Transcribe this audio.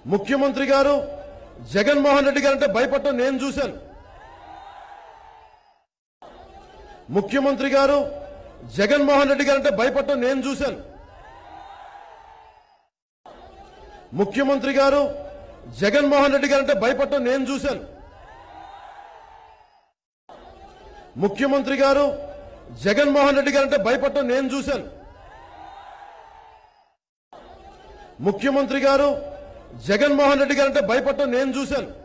ముఖ్యమంత్రి గారు జగన్మోహన్ రెడ్డి గారంటే భయపడటం నేను చూశాను ముఖ్యమంత్రి గారు జగన్మోహన్ రెడ్డి గారంటే భయపడటం నేను చూశాను ముఖ్యమంత్రి గారు జగన్మోహన్ రెడ్డి గారంటే భయపడటం నేను చూశాను ముఖ్యమంత్రి గారు జగన్మోహన్ రెడ్డి గారంటే భయపడటం నేను చూశాను ముఖ్యమంత్రి గారు జగన్మోహన్ రెడ్డి గారంటే భయపడటం నేను చూశాను